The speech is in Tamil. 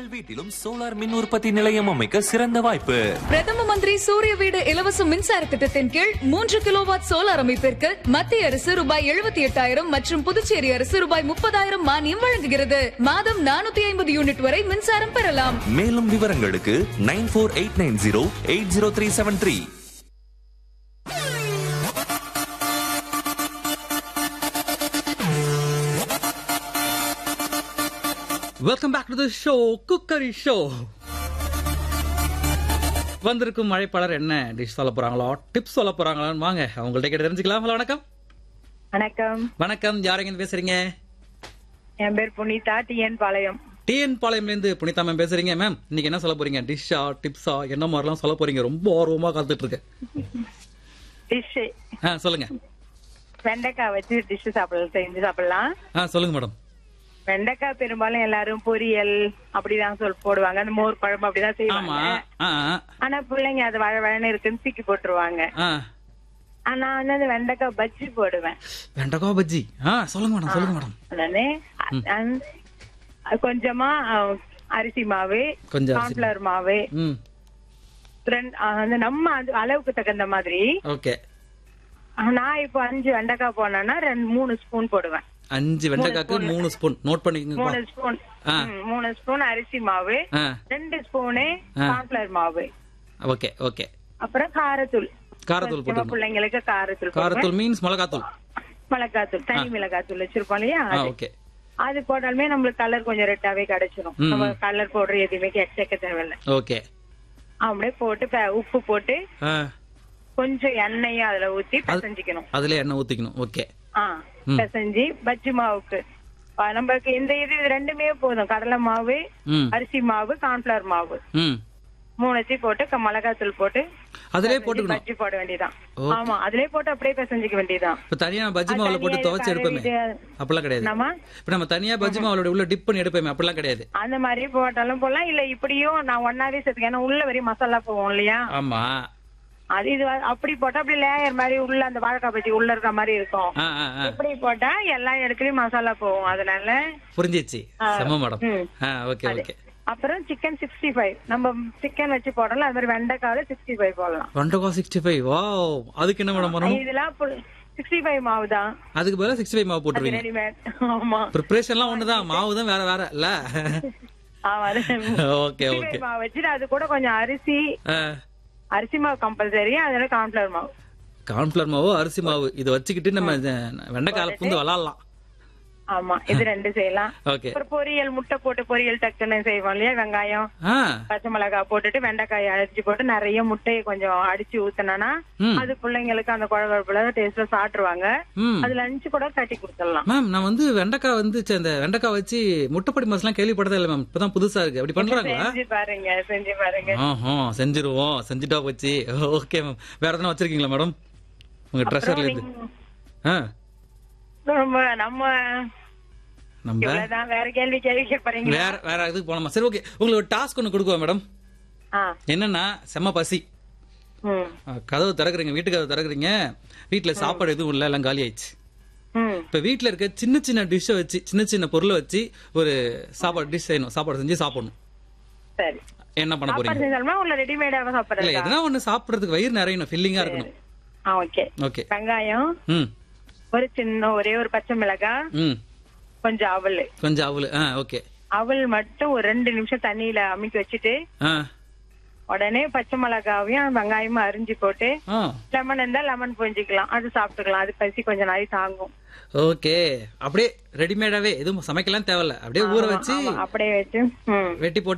உங்கள் வீட்டிலும் சோலார் மின் உற்பத்தி நிலையம் அமைக்க சிறந்த வாய்ப்பு பிரதம மந்திரி சூரிய வீடு இலவச மின்சார திட்டத்தின் கீழ் மூன்று கிலோவாட் சோலார் அமைப்பிற்கு மத்திய அரசு ரூபாய் எழுபத்தி எட்டாயிரம் மற்றும் புதுச்சேரி அரசு ரூபாய் முப்பதாயிரம் மானியம் வழங்குகிறது மாதம் நானூத்தி ஐம்பது யூனிட் வரை மின்சாரம் பெறலாம் மேலும் விவரங்களுக்கு nine four eight nine zero eight zero three seven three welcome back to the show cookery show வந்திருக்கும் மழைப்பாளர் என்ன டிஷ் சொல்ல போறாங்களோ டிப்ஸ் சொல்ல போறாங்களான்னு வாங்க அவங்கள்ட்ட கேட்டு தெரிஞ்சுக்கலாம் ஹலோ வணக்கம் வணக்கம் வணக்கம் யாரெங்க பேசுறீங்க என் பேர் புனிதா டிஎன் பாளையம் டிஎன் பாளையம்ல இருந்து புனிதா மேம் பேசுறீங்க மேம் இன்னைக்கு என்ன சொல்ல போறீங்க டிஷ்ஷா டிப்ஸா என்ன மாதிரிலாம் சொல்ல போறீங்க ரொம்ப ஆர்வமா காத்துட்டு இருக்கேன் டிஷ் ஆ சொல்லுங்க வெண்டைக்காய் வச்சு டிஷ் சாப்பிடலாம் செஞ்சு சாப்பிடலாம் ஆ சொல்லுங்க மேடம் வெண்டைக்காய் பெரும்பாலும் எல்லாரும் பொரியல் அப்படிதான் சொல் போடுவாங்க அந்த மோர் குழம்பு அப்படிதான் ஆமா செய்வாங்க ஆ ஆ, ஆனா பிள்ளைங்க அது வழ வழன்னு இருக்குன்னு தூக்கி போட்டுருவாங்க ஆ ஆனா வந்து அந்த வெண்டைக்காய் பஜ்ஜி போடுவேன் வெண்டக்கா பஜ்ஜி ஆ சொல்லுங்க மேடம் சொல்லுங்க மேடம் உடனே அ- அந்- அது கொஞ்சமா அஹ், அரிசி மாவு கொஞ்சம் அரிசி கார்ன்ஃபிளவர் மாவு ம் ரெண்டு அஹ், அந்த நம்ம அது அளவுக்கு தகுந்த மாதிரி ஓகே அஹ், நான் இப்போ அஞ்சு வெண்டைக்காய் போனேன்னா ரெண்டு மூணு ஸ்பூன் போடுவேன் அஞ்சு வெண்டைக்காக்கு மூணு ஸ்பூன் நோட் பண்ணிக்கோங்க மூணு ஸ்பூன் ஆ. ம், மூணு ஸ்பூன் அரிசி மாவு ஆ ரெண்டு ஸ்பூனு ஆ. கார்ன்ஃபிளவர் மாவு ஓகே ஓகே அப்புறம் காரத்தூள் காரத்தூள் சின்ன போட்டுக்கணும் பிள்ளைங்களுக்கு காரத்தூள் காரத்தூள் மீன்ஸ் மிளகாத்தூள் மிளகாத்தூள் தனி மிளகாத்தூள் வச்சிருப்போம் இல்லையா ஆ அது. ஓகே அது போட்டாலுமே நம்மளுக்கு கலர் கொஞ்சம் ரெட்டாவே கிடைச்சிரும் ம். நம்ம கலர் பவுடர் எதுவுமே சேர்க்க தேவையில்லை ஓகே அப்படியே போட்டு ப- உப்பு போட்டு ஆ கொஞ்சம் எண்ணெயும் அதுல ஊத்தி பிசைஞ்சிக்கணும் அதுல எண்ணெய் ஊத்திக்கணும் ஓகே ஆ ம். பிசைஞ்சு பஜ்ஜி மாவுக்கு ஆ, நம்மளுக்கு இந்த இது இது ரெண்டுமே போதும் கடலை மாவு ம் அரிசி மாவு கார்ன்ஃபிளவர் மாவு ம் மூணுத்தையும் போட்டு க- மிளகாத்தூள் போட்டு அதுலயே பிசைஞ்சு போட்டுக்கணும் பஜ்ஜி போட வேண்டியதான் Okay. ஆமா அதுலயே போட்டு அப்படியே பிசைஞ்சிக்க வேண்டியதான் இப்ப தனியா நம்ம பஜ்ஜி அது மாவுல போட்டு தனியா துவைச்சு எடுப்போமே கழுவிட்டு- அப்படிலாம் கிடையாது என்னம்மா? இப்ப நம்ம தனியா பஜ்ஜி மாவுல உள்ள டிப் பண்ணி எடுப்போமே அப்படிலாம் கிடையாது அந்த மாதிரி போட்டாலும் போடலாம் இல்ல இப்படியும் நான் ஒன்னாவே சேர்த்துக்க ஏன்னா உள்ள வரையும் மசாலா போவோம் இல்லையா ஆமா அது இது வ- அப்படி போட்டா அப்படி லேயர் மாதிரி உள்ள அந்த வாழைக்காய் பஜ்ஜி உள்ள இருக்க மாதிரி இருக்கும் ஆ ஆ ஆ இப்படி போட்டா எல்லா இடத்துலயும் மசாலா போகும் அதனால புரிஞ்சிச்சு ஆ. செம்ம மேடம் ம். ஆ ஓகே ஓகே அப்புறம் சிக்கன் சிக்ஸ்டி ஃபைவ் நம்ம சிக்கன் வச்சு போடலாம் அது மாதிரி வெண்டைக்காவில சிக்ஸ்டி ஃபைவ் போடலாம் ஒன்றரை சிக்ஸ்டி ஃபைவ் வா அதுக்கு என்ன மேடம் பண்ணணும் இதெல்லாம் சிக்ஸ்டி ஃபைவ் மாவு தான் அதுக்கு பதிலா சிக்ஸ்டி ஃபைவ் மாவு அது போட்டுருவீங்க ரெடிமேட் ஆமா ப்ரிப்பரேஷன்லாம் ஒண்ணுதான் மாவு தான் வேற வேற இல்ல ஆமா அது ஓகே 65 ஓகே மாவு வச்சுட்டு அது கூட கொஞ்சம் அரிசி அரிசி மாவு கம்பல்சரி அதோட கார்ன்ஃபிளவர் மாவு கார்ன்ஃபிளவர் மாவு அரிசி மாவு இதை வச்சுக்கிட்டு நம்ம வெண்டைக்கால பூந்து விளாடலாம் ஆமா இது ரெண்டு செய்யலாம் ஓகே அப்புறம் பொரியல் முட்டை போட்டு பொரியல் டக்குன்னு செய்வோம் இல்லையா வெங்காயம் ஆ பச்சை மிளகாய் போட்டுட்டு வெண்டைக்காய் அடிச்சு போட்டு நிறைய முட்டையை கொஞ்சம் அடிச்சு ஊத்துனனா ம். அது பிள்ளைங்களுக்கு அந்த குழகுழப்புல டேஸ்ட்ல சாப்பிட்டுருவாங்க ம் அது லஞ்ச் கூட கட்டி கொடுத்துடலாம் மேம் நான் வந்து வெண்டைக்காய் வந்து ச்சே, இந்த வெண்டைக்காய் வச்சு முட்டைப்படி மசாலாம் கேள்விப்பட்டதே இல்லை மேம் இப்பதான் புதுசா இருக்கு அப்படி பண்றாங்களா செஞ்சு பாருங்க செஞ்சு பாருங்க ஆஹா செஞ்சிருவோம் செஞ்சுட்டா போச்சு ஓகே மேம் வேற எதனா வச்சிருக்கீங்களா மேடம் உங்க ட்ரெஷர்ல இருந்து ஆ நம்ம நம்ம நம்ம இவ்வளவுதான் வேற கேள்வி கேள்வி கேட்பறீங்க வேற வேற இதுக்கு போலாமா சரி ஓகே உங்களுக்கு ஒரு டாஸ்க் ஒன்று கொடுக்குவா மேடம் ஆ என்னன்னா செம்ம பசி ம் ஆ, கதவு திறக்குறீங்க வீட்டு கதவு திறக்குறீங்க வீட்டுல சாப்பாடு எதுவும் இல்லை எல்லாம் காலி ஆயிடுச்சு ம் இப்ப வீட்ல இருக்க சின்ன சின்ன டிஷ்ஷை வச்சு சின்ன சின்ன பொருளை வச்சு ஒரு சாப்பாடு டிஷ் செய்யணும் சாப்பாடு செஞ்சு சாப்பிடணும் சரி என்ன பண்ண சாப்பாடு போறீங்க செஞ்சாலுமா உள்ள ரெடிமேடாக இல்ல சாப்பிடுறது எதனா ஒண்ணு சாப்பிடுறதுக்கு வயிறு நிறையணும் ஃபில்லிங்கா இருக்கணும் ஆ ஓகே ஓகே வெங்காயம் ம் ஒரு சின்ன ஒரே ஒரு பச்சை மிளகாய் ம் கொஞ்சம் அவல் கொஞ்சம் அவளு ஆ ஓகே அவல் மட்டும் ஒரு ரெண்டு நிமிஷம் தண்ணியில அமுக்கி வச்சுட்டு ஆ உடனே பச்சை மிளகாவையும் வெங்காயமும் அரிஞ்சு போட்டு ஆ லெமன் இருந்தா லெமன் புரிஞ்சுக்கலாம் அது சாப்பிட்டுக்கலாம் அது பசி கொஞ்சம் நாளை தாங்கும் ஓகே அப்படியே ரெடிமேடாவே எதுவும் சமைக்கலாம் தேவையில்ல அப்படியே ஊற வச்சு ஆமா, அப்படியே வச்சு ம் வெட்டி போட்டு